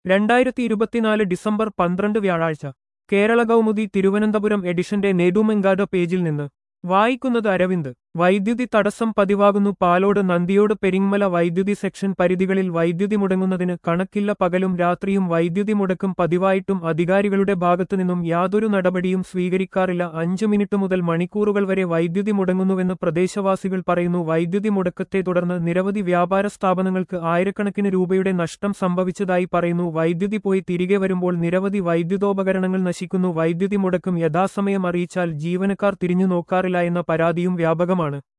രണ്ടായിരത്തി ഇരുപത്തിനാല് ഡിസംബർ പന്ത്രണ്ട് വ്യാഴാഴ്ച കേരള കൗമുദി തിരുവനന്തപുരം എഡിഷന്റെ നെടുമെങ്കാട് പേജിൽ നിന്ന് വായിക്കുന്നത് അരവിന്ദ് വൈദ്യുതി തടസ്സം പതിവാകുന്നു പാലോട് നന്ദിയോട് പെരിങ്ങമല വൈദ്യുതി സെക്ഷൻ പരിധികളിൽ വൈദ്യുതി മുടങ്ങുന്നതിന് കണക്കില്ല പകലും രാത്രിയും വൈദ്യുതി മുടക്കം പതിവായിട്ടും അധികാരികളുടെ ഭാഗത്തുനിന്നും യാതൊരു നടപടിയും സ്വീകരിക്കാറില്ല അഞ്ചു മിനിറ്റ് മുതൽ മണിക്കൂറുകൾ വരെ വൈദ്യുതി മുടങ്ങുന്നുവെന്ന് പ്രദേശവാസികൾ പറയുന്നു വൈദ്യുതി മുടക്കത്തെ തുടർന്ന് നിരവധി വ്യാപാര സ്ഥാപനങ്ങൾക്ക് ആയിരക്കണക്കിന് രൂപയുടെ നഷ്ടം സംഭവിച്ചതായി പറയുന്നു വൈദ്യുതി പോയി തിരികെ വരുമ്പോൾ നിരവധി വൈദ്യുതോപകരണങ്ങൾ നശിക്കുന്നു വൈദ്യുതി മുടക്കം യഥാസമയം അറിയിച്ചാൽ ജീവനക്കാർ തിരിഞ്ഞു നോക്കാറില്ല എന്ന പരാതിയും വ്യാപകമാണ്